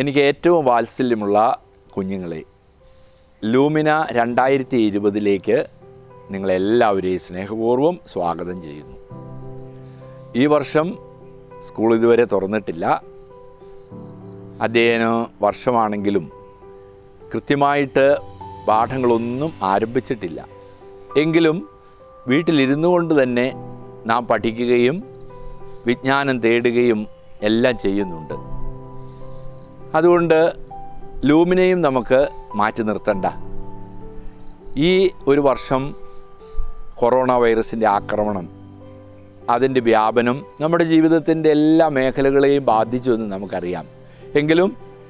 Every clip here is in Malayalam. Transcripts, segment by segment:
എനിക്ക് ഏറ്റവും വാത്സല്യമുള്ള കുഞ്ഞുങ്ങളെ ലൂമിന രണ്ടായിരത്തി ഇരുപതിലേക്ക് നിങ്ങളെല്ലാവരെയും സ്നേഹപൂർവ്വം സ്വാഗതം ചെയ്യുന്നു ഈ വർഷം സ്കൂൾ ഇതുവരെ തുറന്നിട്ടില്ല അധ്യയന വർഷമാണെങ്കിലും കൃത്യമായിട്ട് പാഠങ്ങളൊന്നും ആരംഭിച്ചിട്ടില്ല എങ്കിലും വീട്ടിലിരുന്നു കൊണ്ട് തന്നെ നാം പഠിക്കുകയും വിജ്ഞാനം തേടുകയും എല്ലാം ചെയ്യുന്നുണ്ട് അതുകൊണ്ട് ലൂമിനെയും നമുക്ക് മാറ്റി നിർത്തണ്ട ഈ ഒരു വർഷം കൊറോണ വൈറസിൻ്റെ ആക്രമണം അതിൻ്റെ വ്യാപനം നമ്മുടെ ജീവിതത്തിൻ്റെ എല്ലാ മേഖലകളെയും ബാധിച്ചു എന്ന് നമുക്കറിയാം എങ്കിലും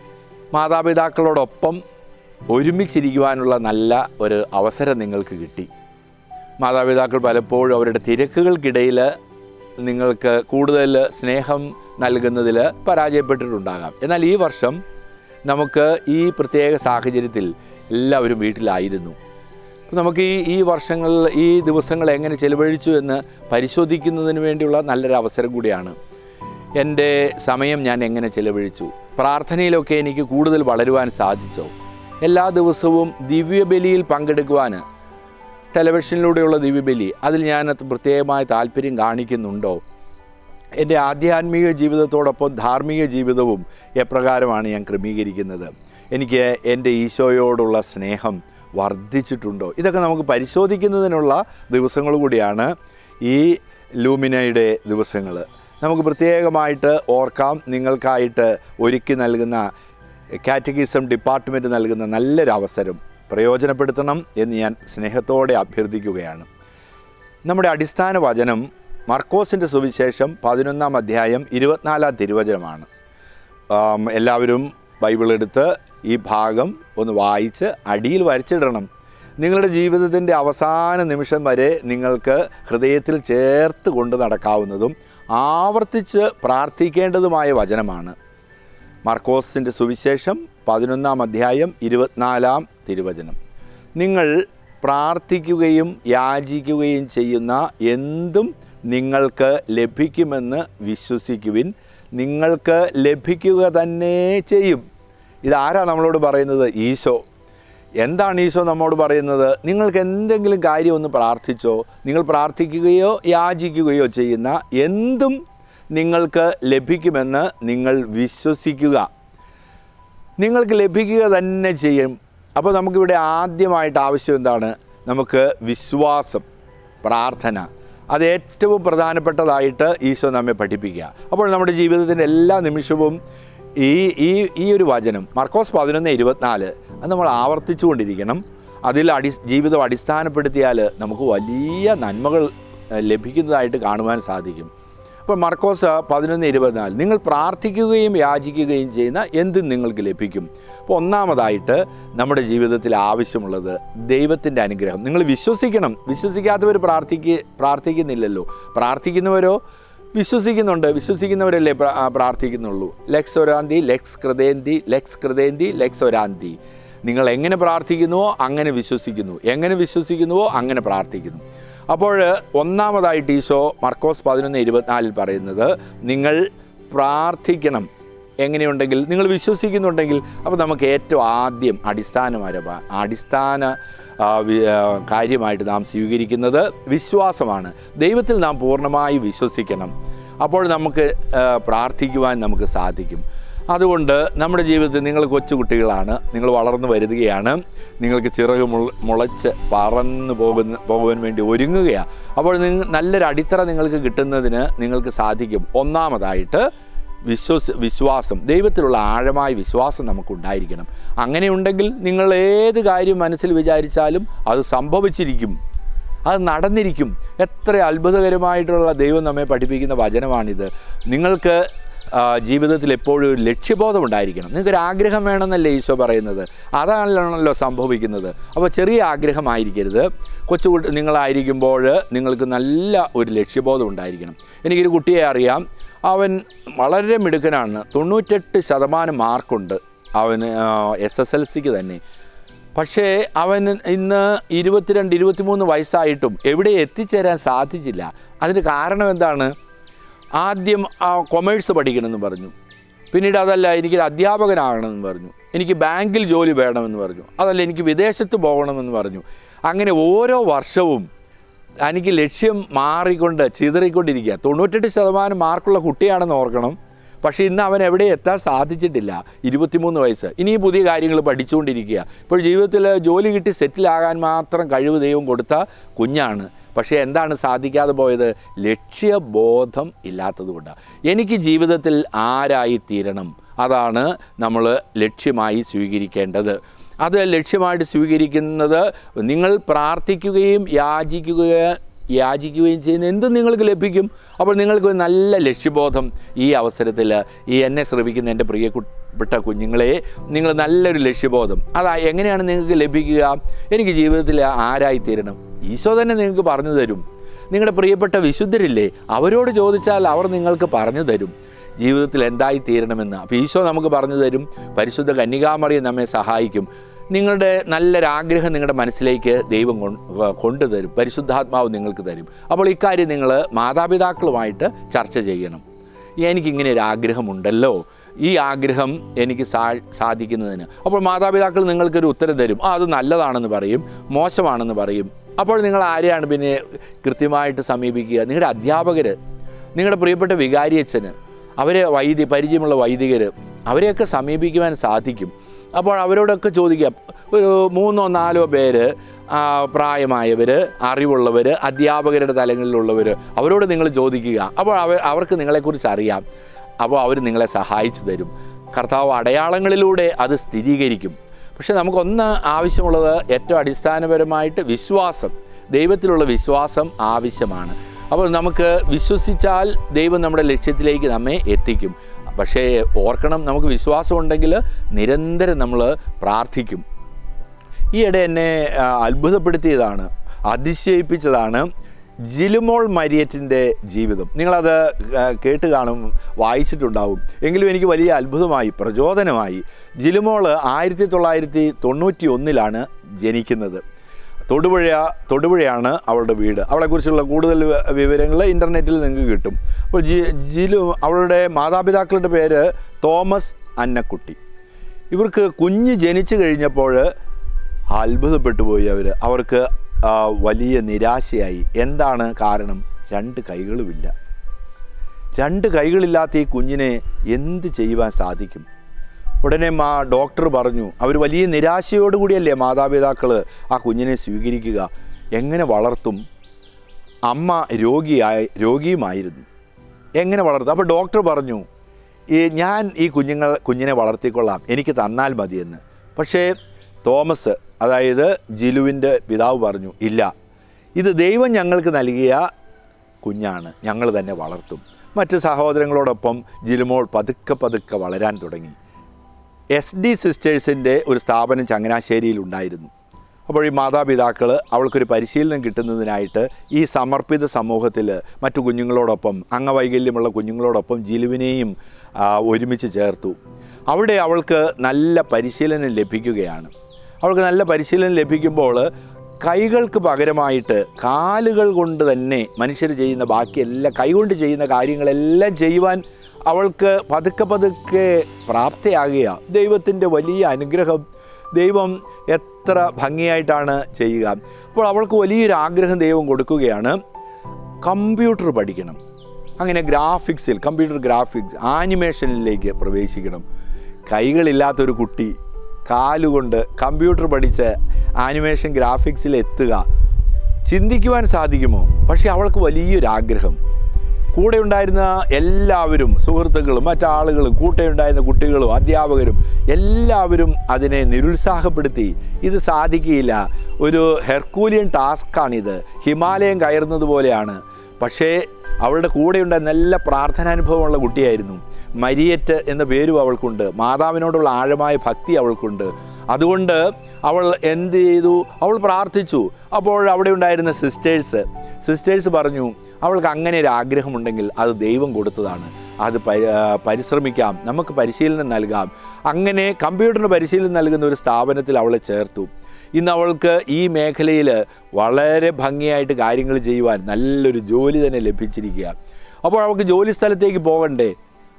മാതാപിതാക്കളോടൊപ്പം ഒരുമിച്ചിരിക്കുവാനുള്ള നല്ല ഒരു അവസരം നിങ്ങൾക്ക് കിട്ടി മാതാപിതാക്കൾ പലപ്പോഴും അവരുടെ തിരക്കുകൾക്കിടയിൽ നിങ്ങൾക്ക് കൂടുതൽ സ്നേഹം നൽകുന്നതിൽ പരാജയപ്പെട്ടിട്ടുണ്ടാകാം എന്നാൽ ഈ വർഷം നമുക്ക് ഈ പ്രത്യേക സാഹചര്യത്തിൽ എല്ലാവരും വീട്ടിലായിരുന്നു അപ്പോൾ നമുക്ക് ഈ ഈ വർഷങ്ങളിൽ ഈ ദിവസങ്ങൾ എങ്ങനെ ചെലവഴിച്ചു എന്ന് പരിശോധിക്കുന്നതിന് വേണ്ടിയുള്ള നല്ലൊരു അവസരം കൂടിയാണ് എൻ്റെ സമയം ഞാൻ എങ്ങനെ ചെലവഴിച്ചു പ്രാർത്ഥനയിലൊക്കെ എനിക്ക് കൂടുതൽ വളരുവാൻ സാധിച്ചോ എല്ലാ ദിവസവും ദിവ്യബലിയിൽ പങ്കെടുക്കുവാൻ ടെലിവിഷനിലൂടെയുള്ള ദിവ്യബലി അതിൽ ഞാൻ പ്രത്യേകമായ താല്പര്യം കാണിക്കുന്നുണ്ടോ എൻ്റെ ആധ്യാത്മിക ജീവിതത്തോടൊപ്പം ധാർമ്മിക ജീവിതവും എപ്രകാരമാണ് ഞാൻ ക്രമീകരിക്കുന്നത് എനിക്ക് എൻ്റെ ഈശോയോടുള്ള സ്നേഹം വർദ്ധിച്ചിട്ടുണ്ടോ ഇതൊക്കെ നമുക്ക് പരിശോധിക്കുന്നതിനുള്ള ദിവസങ്ങൾ കൂടിയാണ് ഈ ലൂമിനയുടെ ദിവസങ്ങൾ നമുക്ക് പ്രത്യേകമായിട്ട് ഓർക്കാം നിങ്ങൾക്കായിട്ട് ഒരുക്കി നൽകുന്ന കാറ്റഗിസം ഡിപ്പാർട്ട്മെൻറ്റ് നൽകുന്ന നല്ലൊരു അവസരം പ്രയോജനപ്പെടുത്തണം എന്ന് ഞാൻ സ്നേഹത്തോടെ അഭ്യർത്ഥിക്കുകയാണ് നമ്മുടെ അടിസ്ഥാന വചനം മർക്കോസിൻ്റെ സുവിശേഷം പതിനൊന്നാം അധ്യായം ഇരുപത്തിനാലാം തിരുവചനമാണ് ആം, എല്ലാവരും ബൈബിൾ എടുത്ത് ഈ ഭാഗം ഒന്ന് വായിച്ച് അടിയിൽ വരച്ചിടണം നിങ്ങളുടെ ജീവിതത്തിൻ്റെ അവസാന നിമിഷം വരെ നിങ്ങൾക്ക് ഹൃദയത്തിൽ ചേർത്ത് കൊണ്ട് നടക്കാവുന്നതും ആവർത്തിച്ച് പ്രാർത്ഥിക്കേണ്ടതുമായ വചനമാണ് മാർക്കോസിൻ്റെ സുവിശേഷം പതിനൊന്നാം അധ്യായം ഇരുപത്തിനാലാം തിരുവചനം നിങ്ങൾ പ്രാർത്ഥിക്കുകയും യാചിക്കുകയും ചെയ്യുന്ന എന്തും നിങ്ങൾക്ക് ലഭിക്കുമെന്ന് വിശ്വസിക്കുവിൻ നിങ്ങൾക്ക് ലഭിക്കുക തന്നെ ചെയ്യും ഇതാരാ നമ്മളോട് പറയുന്നത് ഈശോ എന്താണ് ഈശോ നമ്മോട് പറയുന്നത് നിങ്ങൾക്ക് എന്തെങ്കിലും കാര്യം ഒന്ന് പ്രാർത്ഥിച്ചോ നിങ്ങൾ പ്രാർത്ഥിക്കുകയോ യാചിക്കുകയോ ചെയ്യുന്ന എന്തും നിങ്ങൾക്ക് ലഭിക്കുമെന്ന് നിങ്ങൾ വിശ്വസിക്കുക നിങ്ങൾക്ക് ലഭിക്കുക തന്നെ ചെയ്യും അപ്പോൾ നമുക്കിവിടെ ആദ്യമായിട്ട് ആവശ്യം എന്താണ് നമുക്ക് വിശ്വാസം പ്രാർത്ഥന അത് ഏറ്റവും പ്രധാനപ്പെട്ടതായിട്ട് ഈശോ നമ്മെ പഠിപ്പിക്കുക അപ്പോൾ നമ്മുടെ ജീവിതത്തിൻ്റെ എല്ലാ നിമിഷവും ഈ ഈ ഈ ഒരു വചനം മർക്കോസ് പതിനൊന്ന് ഇരുപത്തിനാല് അത് നമ്മൾ ആവർത്തിച്ചു കൊണ്ടിരിക്കണം അതിൽ അടി ജീവിതം അടിസ്ഥാനപ്പെടുത്തിയാൽ നമുക്ക് വലിയ നന്മകൾ ഏഹ്, ലഭിക്കുന്നതായിട്ട് കാണുവാൻ സാധിക്കും അപ്പോൾ മർക്കോസ് പതിനൊന്ന് ഇരുപത്തിനാല് നിങ്ങൾ പ്രാർത്ഥിക്കുകയും യാചിക്കുകയും ചെയ്യുന്ന എന്തും നിങ്ങൾക്ക് ലഭിക്കും അപ്പോൾ ഒന്നാമതായിട്ട് നമ്മുടെ ജീവിതത്തിൽ ആവശ്യമുള്ളത് ദൈവത്തിൻ്റെ അനുഗ്രഹം നിങ്ങൾ വിശ്വസിക്കണം വിശ്വസിക്കാത്തവർ പ്രാർത്ഥിക്ക് പ്രാർത്ഥിക്കുന്നില്ലല്ലോ പ്രാർത്ഥിക്കുന്നവരോ വിശ്വസിക്കുന്നുണ്ട് വിശ്വസിക്കുന്നവരല്ലേ പ്ര- ആ, പ്രാർത്ഥിക്കുന്നുള്ളൂ ലെക്സ് ഒരാന്തി ലെക്സ് കൃതേന്തി ലെക്സ് കൃതേന്തി ലെക്സ് ഒരാന്തി നിങ്ങൾ എങ്ങനെ പ്രാർത്ഥിക്കുന്നുവോ അങ്ങനെ വിശ്വസിക്കുന്നു എങ്ങനെ വിശ്വസിക്കുന്നുവോ അങ്ങനെ പ്രാർത്ഥിക്കുന്നു അപ്പോൾ ഒന്നാമതായിട്ട് ഈശോ മർക്കോസ് പതിനൊന്ന് ഇരുപത്തിനാലിൽ പറയുന്നത് നിങ്ങൾ പ്രാർത്ഥിക്കണം എങ്ങനെയുണ്ടെങ്കിൽ നിങ്ങൾ വിശ്വസിക്കുന്നുണ്ടെങ്കിൽ അപ്പോൾ നമുക്ക് ഏറ്റവും ആദ്യം അടിസ്ഥാനപരമായ അടിസ്ഥാന ആ, വി- ആ, കാര്യമായിട്ട് നാം സ്വീകരിക്കുന്നത് വിശ്വാസമാണ് ദൈവത്തിൽ നാം പൂർണ്ണമായി വിശ്വസിക്കണം അപ്പോൾ നമുക്ക് ആ, പ്രാർത്ഥിക്കുവാൻ നമുക്ക് സാധിക്കും അതുകൊണ്ട് നമ്മുടെ ജീവിതത്തിൽ നിങ്ങൾ കൊച്ചുകുട്ടികളാണ് നിങ്ങൾ വളർന്നു വരികയാണ് നിങ്ങൾക്ക് ചിറക് മുള- മുളച്ച് പറന്നു പോകുന്ന പോകുവാൻ വേണ്ടി ഒരുങ്ങുകയാണ് അപ്പോൾ നിങ്ങൾ നല്ലൊരു അടിത്തറ നിങ്ങൾക്ക് കിട്ടുന്നതിന് നിങ്ങൾക്ക് സാധിക്കും ഒന്നാമതായിട്ട് വിശ്വസ് വിശ്വാസം ദൈവത്തിലുള്ള ആഴമായ വിശ്വാസം നമുക്കുണ്ടായിരിക്കണം അങ്ങനെയുണ്ടെങ്കിൽ നിങ്ങൾ ഏത് കാര്യം മനസ്സിൽ വിചാരിച്ചാലും അത് സംഭവിച്ചിരിക്കും അത് നടന്നിരിക്കും എത്ര അത്ഭുതകരമായിട്ടുള്ള ദൈവം നമ്മെ പഠിപ്പിക്കുന്ന വചനമാണിത് നിങ്ങൾക്ക് ആ, ജീവിതത്തിൽ എപ്പോഴും ഒരു ലക്ഷ്യബോധം ഉണ്ടായിരിക്കണം നിങ്ങൾക്കൊരു ആഗ്രഹം വേണമെന്നല്ലേ ഈശോ പറയുന്നത് അതാണല്ലോ സംഭവിക്കുന്നത് അപ്പോൾ ചെറിയ ആഗ്രഹമായിരിക്കരുത് കൊച്ചു കുട്ടി നിങ്ങളായിരിക്കുമ്പോൾ നിങ്ങൾക്ക് നല്ല ഒരു ലക്ഷ്യബോധം ഉണ്ടായിരിക്കണം എനിക്കൊരു കുട്ടിയെ അറിയാം അവൻ വളരെ മിടുക്കനാണ് തൊണ്ണൂറ്റെട്ട് ശതമാനം മാർക്കുണ്ട് അവന് എസ് എസ് എൽ സിക്ക് തന്നെ പക്ഷേ അവൻ ഇന്ന് ഇരുപത്തിരണ്ട് ഇരുപത്തിമൂന്ന് വയസ്സായിട്ടും എവിടെ എത്തിച്ചേരാൻ സാധിച്ചില്ല അതിന് കാരണം എന്താണ് ആദ്യം ആ കൊമേഴ്സ് പഠിക്കണമെന്ന് പറഞ്ഞു പിന്നീട് അതല്ല എനിക്കൊരു അധ്യാപകനാകണമെന്ന് പറഞ്ഞു എനിക്ക് ബാങ്കിൽ ജോലി വേണമെന്ന് പറഞ്ഞു അതല്ല എനിക്ക് വിദേശത്ത് പോകണമെന്ന് പറഞ്ഞു അങ്ങനെ ഓരോ വർഷവും എനിക്ക് ലക്ഷ്യം മാറിക്കൊണ്ട് ചിതറിക്കൊണ്ടിരിക്കുക തൊണ്ണൂറ്റെട്ട് ശതമാനം മാർക്കുള്ള കുട്ടിയാണെന്ന് ഓർക്കണം പക്ഷേ ഇന്ന് അവൻ എവിടെ എത്താൻ സാധിച്ചിട്ടില്ല ഇരുപത്തിമൂന്ന് വയസ്സ് ഇനി പുതിയ കാര്യങ്ങൾ പഠിച്ചുകൊണ്ടിരിക്കുക ഇപ്പോൾ ജീവിതത്തിൽ ജോലി കിട്ടി സെറ്റിലാകാൻ മാത്രം കഴിവ് ദൈവം കൊടുത്ത കുഞ്ഞാണ് പക്ഷേ എന്താണ് സാധിക്കാതെ പോയത് ലക്ഷ്യബോധം ഇല്ലാത്തതുകൊണ്ടാണ് എനിക്ക് ജീവിതത്തിൽ ആരായി തീരണം അതാണ് നമ്മൾ ലക്ഷ്യമായി സ്വീകരിക്കേണ്ടത് അത് ലക്ഷ്യമായിട്ട് സ്വീകരിക്കുന്നത് നിങ്ങൾ പ്രാർത്ഥിക്കുകയും യാചിക്കുകയും യാചിക്കുകയും ചെയ്യുന്ന എന്തും നിങ്ങൾക്ക് ലഭിക്കും അപ്പോൾ നിങ്ങൾക്ക് ഒരു നല്ല ലക്ഷ്യബോധം ഈ അവസരത്തിൽ ഈ എന്നെ ശ്രമിക്കുന്ന എൻ്റെ പ്രിയപ്പെട്ട കുഞ്ഞുങ്ങളെ നിങ്ങൾ നല്ലൊരു ലക്ഷ്യബോധം അതാ എങ്ങനെയാണ് നിങ്ങൾക്ക് ലഭിക്കുക എനിക്ക് ജീവിതത്തിൽ ആരായിത്തീരണം ഈശോ തന്നെ നിങ്ങൾക്ക് പറഞ്ഞു തരും നിങ്ങളുടെ പ്രിയപ്പെട്ട വിശുദ്ധരില്ലേ അവരോട് ചോദിച്ചാൽ അവർ നിങ്ങൾക്ക് പറഞ്ഞു തരും ജീവിതത്തിൽ എന്തായി തീരണമെന്ന് അപ്പോൾ ഈശോ നമുക്ക് പറഞ്ഞു തരും പരിശുദ്ധ കന്യകാമറിയെ നമ്മെ സഹായിക്കും നിങ്ങളുടെ നല്ലൊരാഗ്രഹം നിങ്ങളുടെ മനസ്സിലേക്ക് ദൈവം കൊ- കൊണ്ടുതരും പരിശുദ്ധാത്മാവ് നിങ്ങൾക്ക് തരും അപ്പോൾ ഇക്കാര്യം നിങ്ങൾ മാതാപിതാക്കളുമായിട്ട് ചർച്ച ചെയ്യണം എനിക്കിങ്ങനെ ഒരു ആഗ്രഹമുണ്ടല്ലോ ഈ ആഗ്രഹം എനിക്ക് സാ സാധിക്കുന്നതിന് അപ്പോൾ മാതാപിതാക്കൾ നിങ്ങൾക്കൊരു ഉത്തരം തരും ആ അത് നല്ലതാണെന്ന് പറയും മോശമാണെന്ന് പറയും അപ്പോൾ നിങ്ങൾ ആരെയാണ് പിന്നെ കൃത്യമായിട്ട് സമീപിക്കുക നിങ്ങളുടെ അധ്യാപകർ നിങ്ങളുടെ പ്രിയപ്പെട്ട വികാരിയച്ഛന് അവരെ വൈദ്യ പരിചയമുള്ള വൈദികർ അവരെയൊക്കെ സമീപിക്കുവാൻ സാധിക്കും അപ്പോൾ അവരോടൊക്കെ ചോദിക്കുക ഒരു മൂന്നോ നാലോ പേര് ആ, പ്രായമായവർ അറിവുള്ളവർ അധ്യാപകരുടെ തലങ്ങളിലുള്ളവർ അവരോട് നിങ്ങൾ ചോദിക്കുക അപ്പോൾ അവർ അവർക്ക് നിങ്ങളെക്കുറിച്ച് അറിയാം അപ്പോൾ അവർ നിങ്ങളെ സഹായിച്ചു തരും കർത്താവ് അടയാളങ്ങളിലൂടെ അത് സ്ഥിരീകരിക്കും പക്ഷെ നമുക്കൊന്ന് ആവശ്യമുള്ളത് ഏറ്റവും അടിസ്ഥാനപരമായിട്ട് വിശ്വാസം ദൈവത്തിലുള്ള വിശ്വാസം ആവശ്യമാണ് അപ്പോൾ നമുക്ക് വിശ്വസിച്ചാൽ ദൈവം നമ്മുടെ ലക്ഷ്യത്തിലേക്ക് നമ്മെ എത്തിക്കും പക്ഷേ ഓർക്കണം നമുക്ക് വിശ്വാസം ഉണ്ടെങ്കിൽ നിരന്തരം നമ്മൾ പ്രാർത്ഥിക്കും ഈയിടെ എന്നെ ആ, അത്ഭുതപ്പെടുത്തിയതാണ് അതിശയിപ്പിച്ചതാണ് ജിലുമോൾ മരിയറ്റിൻ്റെ ജീവിതം നിങ്ങളത് ആ, കേട്ട് കാണും വായിച്ചിട്ടുണ്ടാവും എങ്കിലും എനിക്ക് വലിയ അത്ഭുതമായി പ്രചോദനമായി ജിലുമോൾ ആയിരത്തി തൊള്ളായിരത്തി തൊണ്ണൂറ്റി ഒന്നിലാണ് ജനിക്കുന്നത് തൊടുപുഴ തൊടുപുഴയാണ് അവളുടെ വീട് അവളെക്കുറിച്ചുള്ള കൂടുതൽ വി- വിവരങ്ങൾ ഇൻ്റർനെറ്റിൽ നിങ്ങൾക്ക് കിട്ടും അപ്പോൾ ജി ജിലു അവളുടെ മാതാപിതാക്കളുടെ പേര് തോമസ് അന്നക്കുട്ടി ഇവർക്ക് കുഞ്ഞ് ജനിച്ചു കഴിഞ്ഞപ്പോൾ അത്ഭുതപ്പെട്ടു പോയി അവർ അവർക്ക് ആ, വലിയ നിരാശയായി എന്താണ് കാരണം രണ്ട് കൈകളുമില്ല രണ്ട് കൈകളില്ലാത്ത ഈ കുഞ്ഞിനെ എന്ത് ചെയ്യുവാൻ സാധിക്കും ഉടനെ മാ ഡോക്ടർ പറഞ്ഞു അവർ വലിയ നിരാശയോടുകൂടിയല്ലേ മാതാപിതാക്കൾ ആ കുഞ്ഞിനെ സ്വീകരിക്കുക എങ്ങനെ വളർത്തും അമ്മ രോഗിയായി രോഗിയുമായിരുന്നു എങ്ങനെ വളർത്തും അപ്പോൾ ഡോക്ടർ പറഞ്ഞു ഈ ഞാൻ ഈ കുഞ്ഞുങ്ങൾ കുഞ്ഞിനെ വളർത്തിക്കൊള്ളാം എനിക്ക് തന്നാൽ മതിയെന്ന് പക്ഷേ തോമസ് അതായത് ജിലുവിൻ്റെ പിതാവ് പറഞ്ഞു ഇല്ല ഇത് ദൈവം ഞങ്ങൾക്ക് നൽകിയ കുഞ്ഞാണ് ഞങ്ങൾ തന്നെ വളർത്തും മറ്റ് സഹോദരങ്ങളോടൊപ്പം ജിലുമോൾ പതുക്കെ പതുക്കെ വളരാൻ തുടങ്ങി എസ് ഡി സിസ്റ്റേഴ്സിൻ്റെ ഒരു സ്ഥാപനം ചങ്ങനാശ്ശേരിയിൽ ഉണ്ടായിരുന്നു അപ്പോൾ ഈ മാതാപിതാക്കൾ അവൾക്കൊരു പരിശീലനം കിട്ടുന്നതിനായിട്ട് ഈ സമർപ്പിത സമൂഹത്തിൽ മറ്റു കുഞ്ഞുങ്ങളോടൊപ്പം അംഗവൈകല്യമുള്ള കുഞ്ഞുങ്ങളോടൊപ്പം ജിലുവിനെയും ആ, ഒരുമിച്ച് ചേർത്തു അവിടെ അവൾക്ക് നല്ല പരിശീലനം ലഭിക്കുകയാണ് അവൾക്ക് നല്ല പരിശീലനം ലഭിക്കുമ്പോൾ കൈകൾക്ക് പകരമായിട്ട് കാലുകൾ കൊണ്ട് തന്നെ മനുഷ്യർ ചെയ്യുന്ന ബാക്കി എല്ലാ കൈകൊണ്ട് ചെയ്യുന്ന കാര്യങ്ങളെല്ലാം ചെയ്യുവാൻ അവൾക്ക് പതുക്കെ പതുക്കെ പ്രാപ്തയാകുക ദൈവത്തിൻ്റെ വലിയ അനുഗ്രഹം ദൈവം എത്ര ഭംഗിയായിട്ടാണ് ചെയ്യുക അപ്പോൾ അവൾക്ക് വലിയൊരു ആഗ്രഹം ദൈവം കൊടുക്കുകയാണ് കമ്പ്യൂട്ടർ പഠിക്കണം അങ്ങനെ ഗ്രാഫിക്സിൽ കമ്പ്യൂട്ടർ ഗ്രാഫിക്സ് ആനിമേഷനിലേക്ക് പ്രവേശിക്കണം കൈകളില്ലാത്തൊരു കുട്ടി കാലുകൊണ്ട് കമ്പ്യൂട്ടർ പഠിച്ച് ആനിമേഷൻ ഗ്രാഫിക്സിൽ എത്തുക ചിന്തിക്കുവാൻ സാധിക്കുമോ പക്ഷേ അവൾക്ക് വലിയൊരു ആഗ്രഹം കൂടെ ഉണ്ടായിരുന്ന എല്ലാവരും സുഹൃത്തുക്കളും മറ്റാളുകളും കൂടെ ഉണ്ടായിരുന്ന കുട്ടികളും അധ്യാപകരും എല്ലാവരും അതിനെ നിരുത്സാഹപ്പെടുത്തി ഇത് സാധിക്കുകയില്ല ഒരു ഹെർക്കൂലിയൻ ടാസ്ക്കാണിത് ഹിമാലയം കയറുന്നത് പോലെയാണ് പക്ഷേ അവളുടെ കൂടെ ഉണ്ടായ നല്ല പ്രാർത്ഥനാനുഭവമുള്ള കുട്ടിയായിരുന്നു മരിയറ്റ് എന്ന പേരും അവൾക്കുണ്ട് മാതാവിനോടുള്ള ആഴമായ ഭക്തി അവൾക്കുണ്ട് അതുകൊണ്ട് അവൾ എന്ത് ചെയ്തു അവൾ പ്രാർത്ഥിച്ചു അപ്പോൾ അവിടെ ഉണ്ടായിരുന്ന സിസ്റ്റേഴ്സ് സിസ്റ്റേഴ്സ് പറഞ്ഞു അവൾക്ക് അങ്ങനെ ഒരു ആഗ്രഹമുണ്ടെങ്കിൽ അത് ദൈവം കൊടുത്തതാണ് അത് പരി ആ, പരിശ്രമിക്കാം നമുക്ക് പരിശീലനം നൽകാം അങ്ങനെ കമ്പ്യൂട്ടറിന് പരിശീലനം നൽകുന്ന ഒരു സ്ഥാപനത്തിൽ അവളെ ചേർത്തു ഇന്ന് അവൾക്ക് ഈ മേഖലയിൽ വളരെ ഭംഗിയായിട്ട് കാര്യങ്ങൾ ചെയ്യുവാൻ നല്ലൊരു ജോലി തന്നെ ലഭിച്ചിരിക്കുക അപ്പോൾ അവൾക്ക് ജോലി സ്ഥലത്തേക്ക് പോകണ്ടേ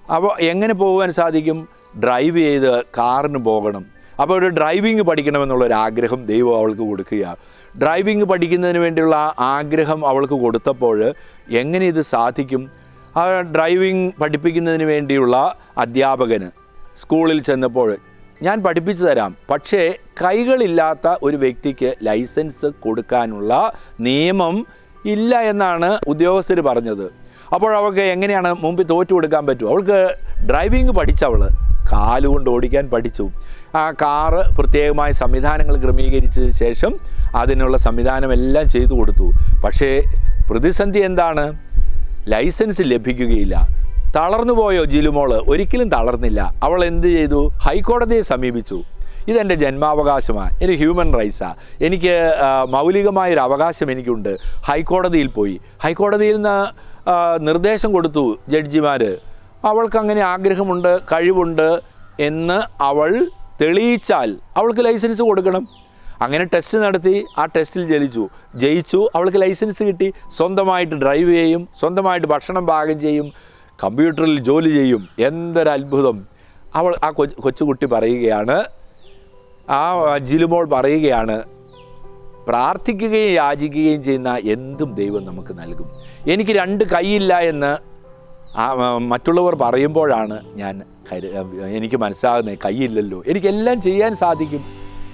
അപ്പോൾ എങ്ങനെ പോകാൻ സാധിക്കും ഡ്രൈവ് ചെയ്ത് കാറിന് പോകണം അപ്പോൾ ഒരു ഡ്രൈവിംഗ് പഠിക്കണമെന്നുള്ളൊരു ആഗ്രഹം ദൈവം അവൾക്ക് കൊടുക്കുക ഡ്രൈവിംഗ് പഠിക്കുന്നതിന് വേണ്ടിയുള്ള ആഗ്രഹം അവൾക്ക് കൊടുത്തപ്പോൾ എങ്ങനെ ഇത് സാധിക്കും ആ ഡ്രൈവിംഗ് പഠിപ്പിക്കുന്നതിന് വേണ്ടിയുള്ള അധ്യാപകന് സ്കൂളിൽ ചെന്നപ്പോൾ ഞാൻ പഠിപ്പിച്ചു തരാം പക്ഷേ കൈകളില്ലാത്ത ഒരു വ്യക്തിക്ക് ലൈസൻസ് കൊടുക്കാനുള്ള നിയമം ഇല്ല എന്നാണ് ഉദ്യോഗസ്ഥർ പറഞ്ഞത് അപ്പോൾ അവൾക്ക് എങ്ങനെയാണ് മുമ്പിൽ തോറ്റു കൊടുക്കാൻ പറ്റും അവൾക്ക് ഡ്രൈവിംഗ് പഠിച്ചവൾ കാലുകൊണ്ട് ഓടിക്കാൻ പഠിച്ചു ആ കാറ് പ്രത്യേകമായ സംവിധാനങ്ങൾ ക്രമീകരിച്ചതിന് ശേഷം അതിനുള്ള സംവിധാനമെല്ലാം ചെയ്തു കൊടുത്തു പക്ഷേ പ്രതിസന്ധി എന്താണ് ലൈസൻസ് ലഭിക്കുകയില്ല തളർന്നു പോയോ ജിലുമോള് ഒരിക്കലും തളർന്നില്ല അവൾ എന്ത് ചെയ്തു ഹൈക്കോടതിയെ സമീപിച്ചു ഇതെൻ്റെ ജന്മാവകാശമാണ് എനിക്ക് ഹ്യൂമൻ റൈറ്റ്സാണ് എനിക്ക് ആ, മൗലികമായൊരു അവകാശം എനിക്കുണ്ട് ഹൈക്കോടതിയിൽ പോയി ഹൈക്കോടതിയിൽ നിന്ന് ആ, നിർദ്ദേശം കൊടുത്തു ജഡ്ജിമാർ അവൾക്ക് അങ്ങനെ ആഗ്രഹമുണ്ട് കഴിവുണ്ട് എന്ന് അവൾ തെളിയിച്ചാൽ അവൾക്ക് ലൈസൻസ് കൊടുക്കണം അങ്ങനെ ടെസ്റ്റ് നടത്തി ആ ടെസ്റ്റിൽ ജയിച്ചു ജയിച്ചു അവൾക്ക് ലൈസൻസ് കിട്ടി സ്വന്തമായിട്ട് ഡ്രൈവ് ചെയ്യും സ്വന്തമായിട്ട് ഭക്ഷണം പാകം ചെയ്യും കമ്പ്യൂട്ടറിൽ ജോലി ചെയ്യും എന്തൊരു അത്ഭുതം അവൾ ആ കൊച്ചു കൊച്ചുകുട്ടി പറയുകയാണ് ആ ജിലുമോൾ പറയുകയാണ് പ്രാർത്ഥിക്കുകയും യാചിക്കുകയും ചെയ്യുന്ന എന്തും ദൈവം നമുക്ക് നൽകും എനിക്ക് രണ്ട് കൈയില്ല എന്ന് ആ, ആ, മറ്റുള്ളവർ പറയുമ്പോഴാണ് ഞാൻ കരു എനിക്ക് മനസ്സിലാകുന്നത് കൈയില്ലല്ലോ എനിക്കെല്ലാം ചെയ്യാൻ സാധിക്കും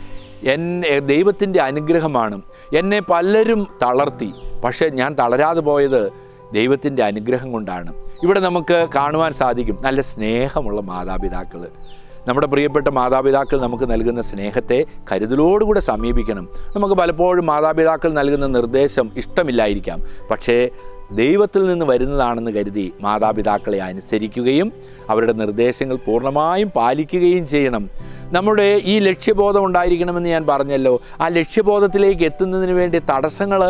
എന്നെ ദൈവത്തിൻ്റെ അനുഗ്രഹമാണ് എന്നെ പലരും തളർത്തി പക്ഷേ ഞാൻ തളരാതെ പോയത് ദൈവത്തിൻ്റെ അനുഗ്രഹം കൊണ്ടാണ് ഇവിടെ നമുക്ക് കാണുവാൻ സാധിക്കും നല്ല സ്നേഹമുള്ള മാതാപിതാക്കൾ നമ്മുടെ പ്രിയപ്പെട്ട മാതാപിതാക്കൾ നമുക്ക് നൽകുന്ന സ്നേഹത്തെ കരുതലോടുകൂടെ സമീപിക്കണം നമുക്ക് പലപ്പോഴും മാതാപിതാക്കൾ നൽകുന്ന നിർദ്ദേശം ഇഷ്ടമില്ലായിരിക്കാം പക്ഷേ ദൈവത്തിൽ നിന്ന് വരുന്നതാണെന്ന് കരുതി മാതാപിതാക്കളെ അനുസരിക്കുകയും അവരുടെ നിർദ്ദേശങ്ങൾ പൂർണ്ണമായും പാലിക്കുകയും ചെയ്യണം നമ്മുടെ ഈ ലക്ഷ്യബോധം ഉണ്ടായിരിക്കണമെന്ന് ഞാൻ പറഞ്ഞല്ലോ ആ ലക്ഷ്യബോധത്തിലേക്ക് എത്തുന്നതിന് വേണ്ടി തടസ്സങ്ങൾ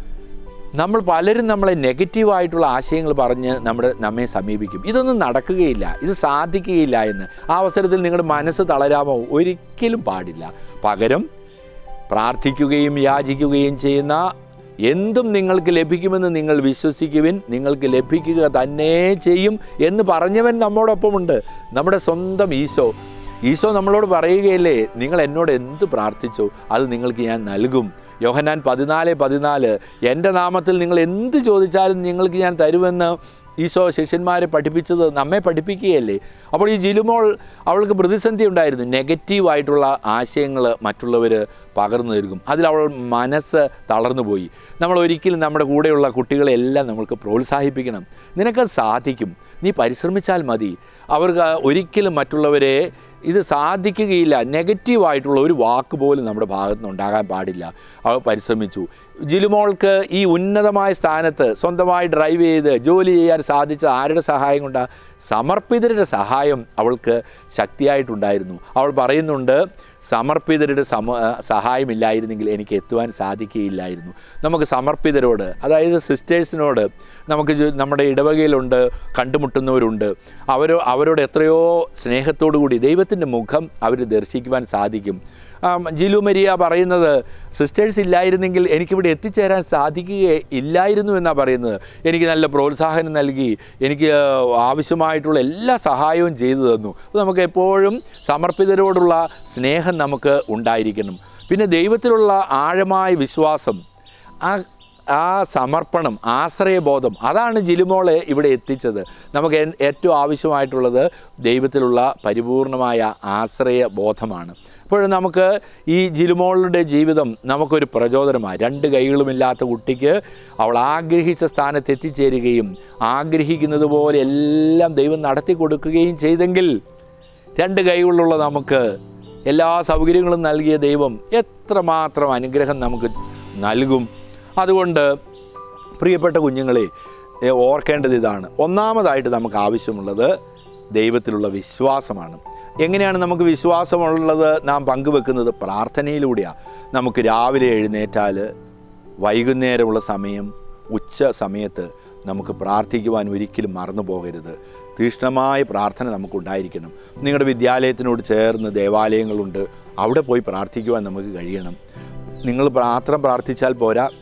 നമ്മൾ പലരും നമ്മളെ നെഗറ്റീവായിട്ടുള്ള ആശയങ്ങൾ പറഞ്ഞ് നമ്മുടെ നമ്മെ സമീപിക്കും ഇതൊന്നും നടക്കുകയില്ല ഇത് സാധിക്കുകയില്ല എന്ന് ആ അവസരത്തിൽ നിങ്ങളുടെ മനസ്സ് തളരാമോ ഒരിക്കലും പാടില്ല പകരം പ്രാർത്ഥിക്കുകയും യാചിക്കുകയും ചെയ്യുന്ന എന്തും നിങ്ങൾക്ക് ലഭിക്കുമെന്ന് നിങ്ങൾ വിശ്വസിക്കുവിൻ നിങ്ങൾക്ക് ലഭിക്കുക തന്നെ ചെയ്യും എന്ന് പറഞ്ഞവൻ നമ്മോടൊപ്പമുണ്ട് നമ്മുടെ സ്വന്തം ഈശോ ഈശോ നമ്മളോട് പറയുകയല്ലേ നിങ്ങൾ എന്നോട് എന്ത് പ്രാർത്ഥിച്ചോ അത് നിങ്ങൾക്ക് ഞാൻ നൽകും യോഹന്നാൻ പതിനാല് പതിനാല് എൻ്റെ നാമത്തിൽ നിങ്ങൾ എന്ത് ചോദിച്ചാലും നിങ്ങൾക്ക് ഞാൻ തരുമെന്ന് ഈശോ ശിഷ്യന്മാരെ പഠിപ്പിച്ചത് നമ്മെ പഠിപ്പിക്കുകയല്ലേ അപ്പോൾ ഈ ജിലുമോൾ അവൾക്ക് പ്രതിസന്ധി ഉണ്ടായിരുന്നു നെഗറ്റീവായിട്ടുള്ള ആശയങ്ങൾ മറ്റുള്ളവർ പകർന്നു നൽകും അതിൽ അവൾ മനസ്സ് തളർന്നു പോയി നമ്മൾ ഒരിക്കലും നമ്മുടെ കൂടെയുള്ള കുട്ടികളെല്ലാം നമ്മൾക്ക് പ്രോത്സാഹിപ്പിക്കണം നിനക്കത് സാധിക്കും നീ പരിശ്രമിച്ചാൽ മതി അവർക്ക് ഒരിക്കലും മറ്റുള്ളവരെ ഇത് സാധിക്കുകയില്ല നെഗറ്റീവായിട്ടുള്ള ഒരു വാക്ക് പോലും നമ്മുടെ ഭാഗത്ത് നിന്ന് ഉണ്ടാകാൻ പാടില്ല അവൾ പരിശ്രമിച്ചു ജിലുമോൾക്ക് ഈ ഉന്നതമായ സ്ഥാനത്ത് സ്വന്തമായി ഡ്രൈവ് ചെയ്ത് ജോലി ചെയ്യാൻ സാധിച്ച ആരുടെ സഹായം കൊണ്ടാണ് സമർപ്പിതരുടെ സഹായം അവൾക്ക് ശക്തിയായിട്ടുണ്ടായിരുന്നു അവൾ പറയുന്നുണ്ട് സമർപ്പിതരുടെ സമ സഹായമില്ലായിരുന്നെങ്കിൽ എനിക്ക് എത്തുവാൻ സാധിക്കുകയില്ലായിരുന്നു നമുക്ക് സമർപ്പിതരോട് അതായത് സിസ്റ്റേഴ്സിനോട് നമുക്ക് ജോ- നമ്മുടെ ഇടവകയിലുണ്ട് കണ്ടുമുട്ടുന്നവരുണ്ട് അവർ അവരോട് എത്രയോ സ്നേഹത്തോടു കൂടി ദൈവത്തിൻ്റെ മുഖം അവർ ദർശിക്കുവാൻ സാധിക്കും ആം, ജിലു മരിയ പറയുന്നത് സിസ്റ്റേഴ്സ് ഇല്ലായിരുന്നെങ്കിൽ എനിക്കിവിടെ എത്തിച്ചേരാൻ സാധിക്കുകയില്ലായിരുന്നു എന്നാണ് പറയുന്നത് എനിക്ക് നല്ല പ്രോത്സാഹനം നൽകി എനിക്ക് ആവശ്യമായിട്ടുള്ള എല്ലാ സഹായവും ചെയ്തു തന്നു അപ്പോൾ നമുക്ക് എപ്പോഴും സമർപ്പിതരോടുള്ള സ്നേഹം നമുക്ക് ഉണ്ടായിരിക്കണം പിന്നെ ദൈവത്തിലുള്ള ആഴമായ വിശ്വാസം ആ ആ സമർപ്പണം ആശ്രയബോധം അതാണ് ജിലുമോളെ ഇവിടെ എത്തിച്ചത് നമുക്ക് എൻ- ഏറ്റവും ആവശ്യമായിട്ടുള്ളത് ദൈവത്തിലുള്ള പരിപൂർണമായ ആശ്രയ ബോധമാണ് അപ്പോൾ നമുക്ക് ഈ ജിലുമോളുടെ ജീവിതം നമുക്കൊരു പ്രചോദനമാണ് രണ്ട് കൈകളുമില്ലാത്ത കുട്ടിക്ക് അവൾ ആഗ്രഹിച്ച സ്ഥാനത്ത് എത്തിച്ചേരുകയും ആഗ്രഹിക്കുന്നത് പോലെ എല്ലാം ദൈവം നടത്തി കൊടുക്കുകയും ചെയ്തെങ്കിൽ രണ്ട് കൈകളുള്ള നമുക്ക് എല്ലാ സൗകര്യങ്ങളും നൽകിയ ദൈവം എത്രമാത്രം അനുഗ്രഹം നമുക്ക് നൽകും അതുകൊണ്ട് പ്രിയപ്പെട്ട കുഞ്ഞുങ്ങളെ ഏ, ഓർക്കേണ്ടത് ഇതാണ് ഒന്നാമതായിട്ട് നമുക്ക് ആവശ്യമുള്ളത് ദൈവത്തിലുള്ള വിശ്വാസമാണ് എങ്ങനെയാണ് നമുക്ക് വിശ്വാസമുള്ളത് നാം പങ്കുവെക്കുന്നത് പ്രാർത്ഥനയിലൂടെയാണ് നമുക്ക് രാവിലെ എഴുന്നേറ്റാൽ വൈകുന്നേരമുള്ള സമയം ഉച്ച സമയത്ത് നമുക്ക് പ്രാർത്ഥിക്കുവാൻ ഒരിക്കലും മറന്നു പോകരുത് തീക്ഷ്ണമായ പ്രാർത്ഥന നമുക്കുണ്ടായിരിക്കണം നിങ്ങളുടെ വിദ്യാലയത്തിനോട് ചേർന്ന് ദേവാലയങ്ങളുണ്ട് അവിടെ പോയി പ്രാർത്ഥിക്കുവാൻ നമുക്ക് കഴിയണം നിങ്ങൾ മാത്രം പ്രാർത്ഥിച്ചാൽ പോരാ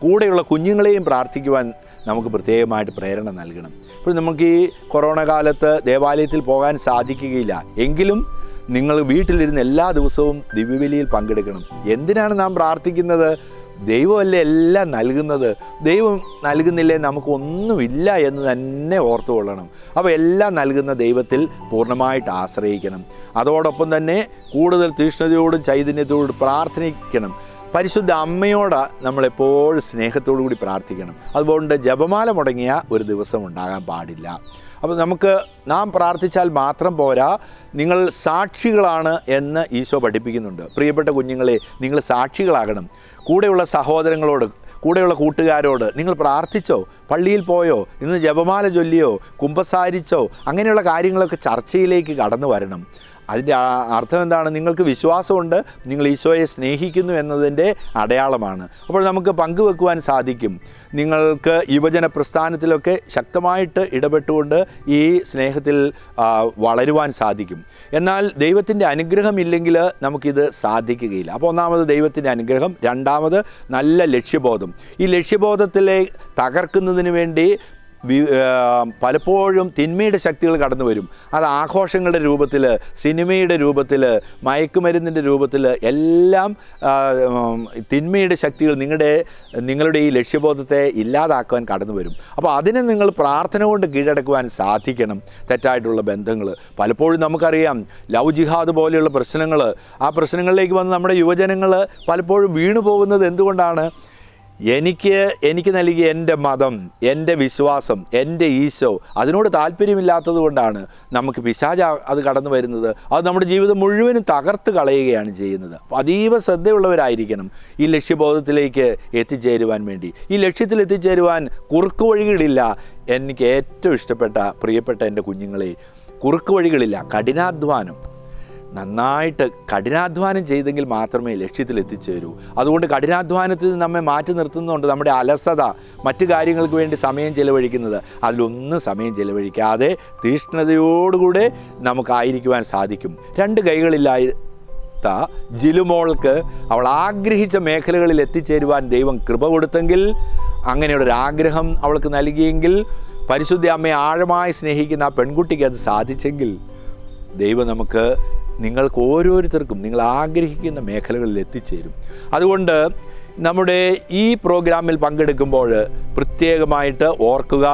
കൂടെയുള്ള കുഞ്ഞുങ്ങളെയും പ്രാർത്ഥിക്കുവാൻ നമുക്ക് പ്രത്യേകമായിട്ട് പ്രേരണ നൽകണം ഇപ്പോൾ നമുക്ക് ഈ കൊറോണ കാലത്ത് ദേവാലയത്തിൽ പോകാൻ സാധിക്കുകയില്ല എങ്കിലും നിങ്ങൾ വീട്ടിലിരുന്ന് എല്ലാ ദിവസവും ദിവ്യബലിയിൽ പങ്കെടുക്കണം എന്തിനാണ് നാം പ്രാർത്ഥിക്കുന്നത് ദൈവമല്ലേ എല്ലാം നൽകുന്നത് ദൈവം നൽകുന്നില്ലേ നമുക്കൊന്നുമില്ല എന്ന് തന്നെ ഓർത്തുകൊള്ളണം അപ്പോൾ എല്ലാം നൽകുന്ന ദൈവത്തിൽ പൂർണ്ണമായിട്ട് ആശ്രയിക്കണം അതോടൊപ്പം തന്നെ കൂടുതൽ തീഷ്ണതയോടും ചൈതന്യത്തോടും പ്രാർത്ഥിക്കണം പരിശുദ്ധ അമ്മയോട് നമ്മളെപ്പോഴും സ്നേഹത്തോടു കൂടി പ്രാർത്ഥിക്കണം അതുകൊണ്ട് ജപമാല മുടങ്ങിയ ഒരു ദിവസം ഉണ്ടാകാൻ പാടില്ല അപ്പോൾ നമുക്ക് നാം പ്രാർത്ഥിച്ചാൽ മാത്രം പോരാ നിങ്ങൾ സാക്ഷികളാണ് എന്ന് ഈശോ പഠിപ്പിക്കുന്നുണ്ട് പ്രിയപ്പെട്ട കുഞ്ഞുങ്ങളെ നിങ്ങൾ സാക്ഷികളാകണം കൂടെയുള്ള സഹോദരങ്ങളോട് കൂടെയുള്ള കൂട്ടുകാരോട് നിങ്ങൾ പ്രാർത്ഥിച്ചോ പള്ളിയിൽ പോയോ ഇന്ന് ജപമാല ചൊല്ലിയോ കുമ്പസാരിച്ചോ അങ്ങനെയുള്ള കാര്യങ്ങളൊക്കെ ചർച്ചയിലേക്ക് കടന്നു വരണം അതിൻ്റെ ആ- അർത്ഥം എന്താണ് നിങ്ങൾക്ക് വിശ്വാസമുണ്ട് നിങ്ങൾ ഈശോയെ സ്നേഹിക്കുന്നു എന്നതിൻ്റെ അടയാളമാണ് അപ്പോൾ നമുക്ക് പങ്കുവെക്കുവാൻ സാധിക്കും നിങ്ങൾക്ക് യുവജന പ്രസ്ഥാനത്തിലൊക്കെ ശക്തമായിട്ട് ഇടപെട്ടുകൊണ്ട് ഈ സ്നേഹത്തിൽ ആ, വളരുവാൻ സാധിക്കും എന്നാൽ ദൈവത്തിൻ്റെ അനുഗ്രഹമില്ലെങ്കിൽ നമുക്കിത് സാധിക്കുകയില്ല അപ്പോൾ ഒന്നാമത് ദൈവത്തിൻ്റെ അനുഗ്രഹം രണ്ടാമത് നല്ല ലക്ഷ്യബോധം ഈ ലക്ഷ്യബോധത്തിലെ തകർക്കുന്നതിന് വേണ്ടി വി- ആ, പലപ്പോഴും തിന്മയുടെ ശക്തികൾ കടന്നു വരും അത് ആഘോഷങ്ങളുടെ രൂപത്തിൽ സിനിമയുടെ രൂപത്തിൽ മയക്കുമരുന്നിൻ്റെ രൂപത്തിൽ എല്ലാം ആ, ഉം, തിന്മയുടെ ശക്തികൾ നിങ്ങളുടെ നിങ്ങളുടെ ഈ ലക്ഷ്യബോധത്തെ ഇല്ലാതാക്കുവാൻ കടന്നു വരും അപ്പോൾ അതിനെ നിങ്ങൾ പ്രാർത്ഥന കൊണ്ട് കീഴടക്കുവാൻ സാധിക്കണം തെറ്റായിട്ടുള്ള ബന്ധങ്ങൾ പലപ്പോഴും നമുക്കറിയാം ലവ് ജിഹാദ് പോലെയുള്ള പ്രശ്നങ്ങൾ ആ പ്രശ്നങ്ങളിലേക്ക് വന്ന് നമ്മുടെ യുവജനങ്ങൾ പലപ്പോഴും വീണു പോകുന്നത് എന്തുകൊണ്ടാണ് എനിക്ക് എനിക്ക് നൽകിയ എൻ്റെ മതം എൻ്റെ വിശ്വാസം എൻ്റെ ഈശോ അതിനോട് താല്പര്യമില്ലാത്തത് കൊണ്ടാണ് നമുക്ക് പിശാച അത് കടന്നു വരുന്നത് അത് നമ്മുടെ ജീവിതം മുഴുവനും തകർത്ത് കളയുകയാണ് ചെയ്യുന്നത് അപ്പോൾ അതീവ ശ്രദ്ധയുള്ളവരായിരിക്കണം ഈ ലക്ഷ്യബോധത്തിലേക്ക് എത്തിച്ചേരുവാൻ വേണ്ടി ഈ ലക്ഷ്യത്തിൽ എത്തിച്ചേരുവാൻ കുറുക്കു വഴികളില്ല എനിക്ക് ഏറ്റവും ഇഷ്ടപ്പെട്ട പ്രിയപ്പെട്ട എൻ്റെ കുഞ്ഞുങ്ങളെ കുറുക്കു വഴികളില്ല കഠിനാധ്വാനം നന്നായിട്ട് കഠിനാധ്വാനം ചെയ്തെങ്കിൽ മാത്രമേ ലക്ഷ്യത്തിൽ എത്തിച്ചേരൂ അതുകൊണ്ട് കഠിനാധ്വാനത്തിൽ നിന്ന് നമ്മെ മാറ്റി നിർത്തുന്നതുകൊണ്ട് നമ്മുടെ അലസത മറ്റു കാര്യങ്ങൾക്ക് വേണ്ടി സമയം ചെലവഴിക്കുന്നത് അതിലൊന്നും സമയം ചെലവഴിക്കാതെ തീഷ്ണതയോടുകൂടെ നമുക്കായിരിക്കുവാൻ സാധിക്കും രണ്ട് കൈകളില്ലായി ത്ത ജിലുമോൾക്ക് അവൾ ആഗ്രഹിച്ച മേഖലകളിൽ എത്തിച്ചേരുവാൻ ദൈവം കൃപ കൊടുത്തെങ്കിൽ അങ്ങനെയുള്ള ഒരു ആഗ്രഹം അവൾക്ക് നൽകിയെങ്കിൽ പരിശുദ്ധ അമ്മയെ ആഴമായി സ്നേഹിക്കുന്ന ആ പെൺകുട്ടിക്ക് അത് സാധിച്ചെങ്കിൽ ദൈവം നമുക്ക് നിങ്ങൾക്ക് ഓരോരുത്തർക്കും നിങ്ങൾ ആഗ്രഹിക്കുന്ന മേഖലകളിൽ എത്തിച്ചേരും അതുകൊണ്ട് നമ്മുടെ ഈ പ്രോഗ്രാമിൽ പങ്കെടുക്കുമ്പോൾ പ്രത്യേകമായിട്ട് ഓർക്കുക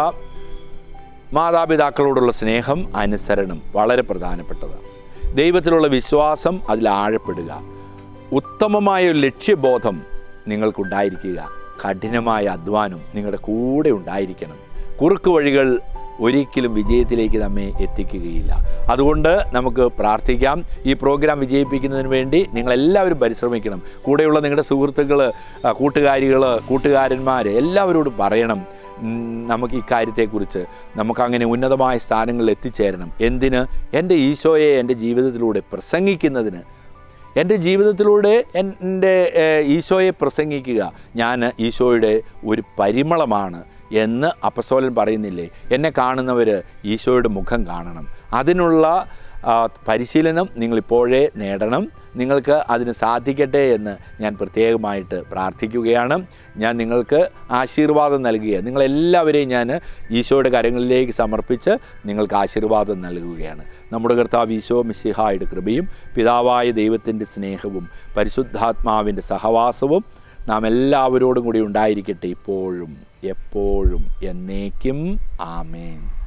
മാതാപിതാക്കളോടുള്ള സ്നേഹം അനുസരണം വളരെ പ്രധാനപ്പെട്ടതാണ് ദൈവത്തിലുള്ള വിശ്വാസം അതിൽ ആഴപ്പെടുക ഉത്തമമായ ഒരു ലക്ഷ്യബോധം നിങ്ങൾക്കുണ്ടായിരിക്കുക കഠിനമായ അധ്വാനം നിങ്ങളുടെ കൂടെ ഉണ്ടായിരിക്കണം കുറുക്ക് വഴികൾ ഒരിക്കലും വിജയത്തിലേക്ക് നമ്മെ എത്തിക്കുകയില്ല അതുകൊണ്ട് നമുക്ക് പ്രാർത്ഥിക്കാം ഈ പ്രോഗ്രാം വിജയിപ്പിക്കുന്നതിന് വേണ്ടി നിങ്ങളെല്ലാവരും പരിശ്രമിക്കണം കൂടെയുള്ള നിങ്ങളുടെ സുഹൃത്തുക്കൾ കൂട്ടുകാരികൾ കൂട്ടുകാരന്മാർ എല്ലാവരോടും പറയണം ഉം, നമുക്ക് ഈ കാര്യത്തെക്കുറിച്ച് നമുക്കങ്ങനെ ഉന്നതമായ സ്ഥാനങ്ങളിൽ എത്തിച്ചേരണം എന്തിന് എൻ്റെ ഈശോയെ എൻ്റെ ജീവിതത്തിലൂടെ പ്രസംഗിക്കുന്നതിന് എൻ്റെ ജീവിതത്തിലൂടെ എൻ്റെ ഏഹ്, ഈശോയെ പ്രസംഗിക്കുക ഞാൻ ഈശോയുടെ ഒരു പരിമളമാണ് എന്ന് അപ്പസ്തോലൻ പറയുന്നില്ലേ എന്നെ കാണുന്നവർ ഈശോയുടെ മുഖം കാണണം അതിനുള്ള ആ, പരിശീലനം നിങ്ങളിപ്പോഴേ നേടണം നിങ്ങൾക്ക് അതിന് സാധിക്കട്ടെ എന്ന് ഞാൻ പ്രത്യേകമായിട്ട് പ്രാർത്ഥിക്കുകയാണ് ഞാൻ നിങ്ങൾക്ക് ആശീർവാദം നൽകുക നിങ്ങളെല്ലാവരെയും ഞാൻ ഈശോയുടെ കരങ്ങളിലേക്ക് സമർപ്പിച്ച് നിങ്ങൾക്ക് ആശീർവാദം നൽകുകയാണ് നമ്മുടെ കർത്താവ് ഈശോ മിശിഹായുടെ കൃപയും പിതാവായ ദൈവത്തിൻ്റെ സ്നേഹവും പരിശുദ്ധാത്മാവിൻ്റെ സഹവാസവും നാം എല്ലാവരോടും കൂടി ഉണ്ടായിരിക്കട്ടെ ഇപ്പോഴും എപ്പോഴും എന്നേക്കും ആമേൻ